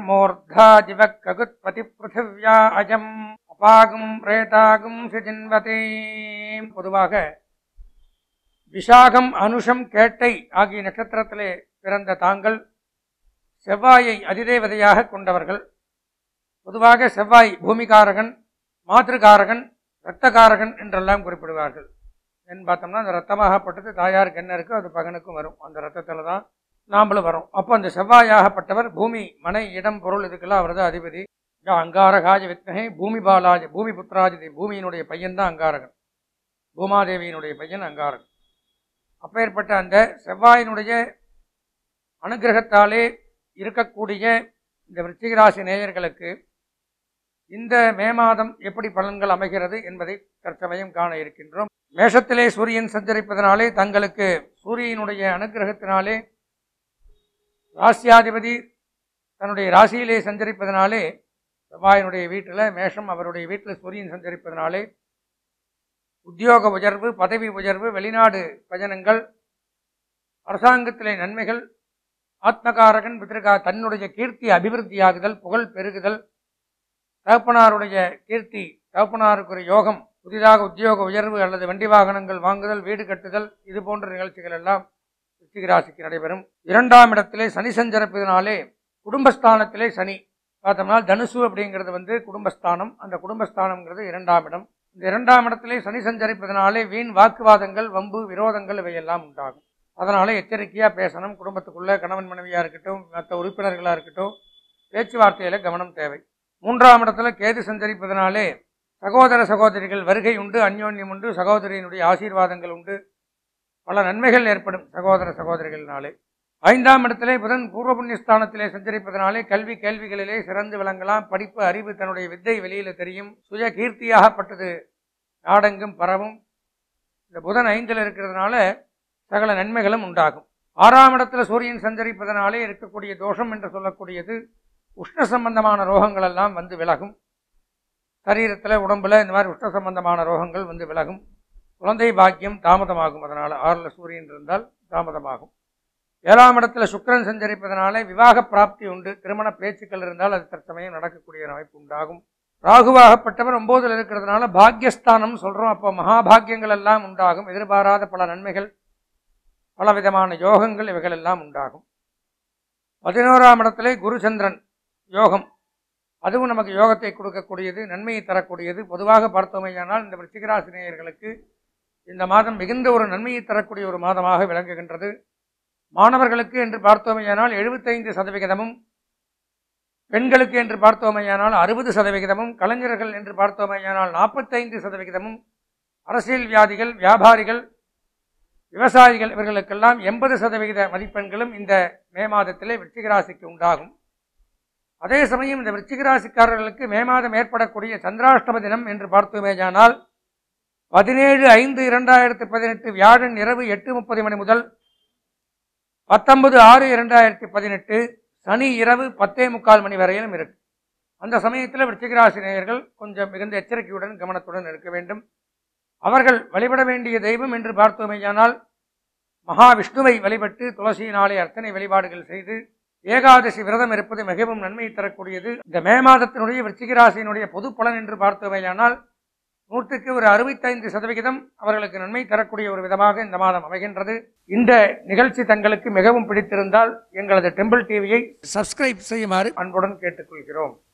மூர்தா ஜிவ ககுத்பதி பிருத்திவ்யா அஜம் அபாகும் பிரேதாகும் சிஜின்வதே பொதுவாக விஷாகம் அனுஷம் கேட்டை ஆகிய நட்சத்திரத்திலே பிறந்த தாங்கள் செவ்வாயை அதிதேவதையாக கொண்டவர்கள் பொதுவாக செவ்வாய் பூமிகாரகன் மாத்திருக்காரகன் இரத்தகாரகன் என்றெல்லாம் குறிப்பிடுவார்கள் ஏன்னு பார்த்தோம்னா அந்த ரத்தமாகப்பட்டது தாயாருக்கு என்ன இருக்கோ அது பகனுக்கும் வரும் அந்த ரத்தத்தில் தான் நாம்பளும் வரும் அப்போ அந்த செவ்வாயாகப்பட்டவர் பூமி மனை இடம் பொருள் இதுக்கெல்லாம் அவர் தான் அதிபதி யா அங்காரகாஜ வித்மகே பூமி பாலாஜ பூமி புத்திராஜ பூமியினுடைய பையன் தான் அங்காரகன் பூமாதேவியினுடைய பையன் அங்காரகன் அப்பேற்பட்ட அந்த செவ்வாயினுடைய அனுகிரகத்தாலே இருக்கக்கூடிய இந்த விருச்சிகராசி நேயர்களுக்கு இந்த மே மாதம் எப்படி பலன்கள் அமைகிறது என்பதை தற்சமயம் காண இருக்கின்றோம் மேஷத்திலே சூரியன் சஞ்சரிப்பதனாலே தங்களுக்கு சூரியனுடைய அனுகிரகத்தினாலே ராசியாதிபதி தன்னுடைய ராசியிலே சஞ்சரிப்பதனாலே செவ்வாயினுடைய வீட்டில் மேஷம் அவருடைய வீட்டில் சூரியன் சஞ்சரிப்பதனாலே உத்தியோக உயர்வு பதவி உயர்வு வெளிநாடு பயணங்கள் அரசாங்கத்திலே நன்மைகள் ஆத்மகாரகன் பித்திருக்கா தன்னுடைய கீர்த்தி அபிவிருத்தியாகுதல் புகழ் பெருகுதல் தகப்பனாருடைய கீர்த்தி தகப்பனாருக்கு ஒரு யோகம் புதிதாக உத்தியோக உயர்வு அல்லது வண்டி வாகனங்கள் வாங்குதல் வீடு கட்டுதல் இது போன்ற நிகழ்ச்சிகள் எல்லாம் விருச்சிக ராசிக்கு நடைபெறும் இரண்டாம் இடத்திலே சனி சஞ்சரிப்பதனாலே குடும்பஸ்தானத்திலே சனி பார்த்தோம்னா தனுசு அப்படிங்கிறது வந்து குடும்பஸ்தானம் அந்த குடும்பஸ்தானம்ங்கிறது இரண்டாம் இடம் இந்த இரண்டாம் இடத்திலே சனி சஞ்சரிப்பதனாலே வீண் வாக்குவாதங்கள் வம்பு விரோதங்கள் இவையெல்லாம் உண்டாகும் அதனால எச்சரிக்கையாக பேசணும் குடும்பத்துக்குள்ள கணவன் மனைவியாக இருக்கட்டும் மற்ற உறுப்பினர்களாக இருக்கட்டும் பேச்சுவார்த்தையில கவனம் தேவை மூன்றாம் இடத்துல கேது சஞ்சரிப்பதனாலே சகோதர சகோதரிகள் வருகை உண்டு அந்யோன்யம் உண்டு சகோதரியினுடைய ஆசீர்வாதங்கள் உண்டு பல நன்மைகள் ஏற்படும் சகோதர சகோதரிகளினாலே ஐந்தாம் இடத்திலே புதன் பூர்வ புண்ணியஸ்தானத்திலே சஞ்சரிப்பதனாலே கல்வி கேள்விகளிலே சிறந்து விளங்கலாம் படிப்பு அறிவு தன்னுடைய வித்தை வெளியில தெரியும் சுய கீர்த்தியாகப்பட்டது நாடெங்கும் பரவும் இந்த புதன் ஐந்தில் இருக்கிறதுனால சகல நன்மைகளும் உண்டாகும் ஆறாம் இடத்துல சூரியன் சஞ்சரிப்பதனாலே இருக்கக்கூடிய தோஷம் என்று சொல்லக்கூடியது உஷ்ண சம்பந்தமான ரோகங்கள் எல்லாம் வந்து விலகும் சரீரத்தில் உடம்புல இந்த மாதிரி உஷ்ண சம்பந்தமான ரோகங்கள் வந்து விலகும் குழந்தை பாக்கியம் தாமதமாகும் அதனால் ஆறில் சூரியன் இருந்தால் தாமதமாகும் ஏழாம் இடத்துல சுக்கிரன் சஞ்சரிப்பதனாலே விவாக பிராப்தி உண்டு திருமண பேச்சுக்கள் இருந்தால் அது தற்சமயம் நடக்கக்கூடிய அமைப்பு உண்டாகும் ராகுவாகப்பட்டவர் ஒன்பதுல இருக்கிறதுனால பாக்யஸ்தானம் சொல்றோம் அப்போ மகாபாகியங்கள் எல்லாம் உண்டாகும் எதிர்பாராத பல நன்மைகள் பலவிதமான யோகங்கள் இவைகள் எல்லாம் உண்டாகும் பதினோராம் இடத்திலே குருச்சந்திரன் யோகம் அதுவும் நமக்கு யோகத்தை கொடுக்கக்கூடியது நன்மையை தரக்கூடியது பொதுவாக பார்த்தோமேயானால் இந்த விருச்சிகராசினியர்களுக்கு இந்த மாதம் மிகுந்த ஒரு நன்மையை தரக்கூடிய ஒரு மாதமாக விளங்குகின்றது மாணவர்களுக்கு என்று பார்த்தோமேயானால் எழுபத்தைந்து சதவிகிதமும் பெண்களுக்கு என்று பார்த்தோமேயானால் அறுபது சதவிகிதமும் கலைஞர்கள் என்று பார்த்தோமேயானால் நாற்பத்தைந்து சதவிகிதமும் அரசியல் வியாதிகள் வியாபாரிகள் விவசாயிகள் இவர்களுக்கெல்லாம் எண்பது சதவிகித மதிப்பெண்களும் இந்த மே மாதத்திலே விருச்சிகராசிக்கு உண்டாகும் அதே சமயம் இந்த விருச்சிகராசிக்காரர்களுக்கு மே மாதம் ஏற்படக்கூடிய சந்திராஷ்டம தினம் என்று பார்த்தோமேயானால் பதினேழு ஐந்து இரண்டாயிரத்தி பதினெட்டு வியாழன் இரவு எட்டு முப்பது மணி முதல் பத்தொன்பது ஆறு இரண்டாயிரத்தி பதினெட்டு சனி இரவு பத்தே முக்கால் மணி வரையிலும் இருக்கு அந்த சமயத்தில் விருச்சிகராசி நேயர்கள் கொஞ்சம் மிகுந்த எச்சரிக்கையுடன் கவனத்துடன் இருக்க வேண்டும் அவர்கள் வழிபட வேண்டிய தெய்வம் என்று பார்த்தோமேயானால் மகாவிஷ்ணுவை வழிபட்டு துளசியினாலே அர்ச்சனை வழிபாடுகள் செய்து ஏகாதசி விரதம் இருப்பது மிகவும் நன்மை தரக்கூடியது இந்த மே மாதத்தினுடைய விருச்சிகராசியினுடைய பொது பலன் என்று பார்த்தோமேயானால் நூற்றுக்கு ஒரு அறுபத்தைந்து சதவிகிதம் அவர்களுக்கு நன்மை தரக்கூடிய ஒரு விதமாக இந்த மாதம் அமைகின்றது இந்த நிகழ்ச்சி தங்களுக்கு மிகவும் பிடித்திருந்தால் எங்களது டெம்பிள் டிவியை சப்ஸ்கிரைப் செய்யுமாறு அன்புடன் கேட்டுக்கொள்கிறோம்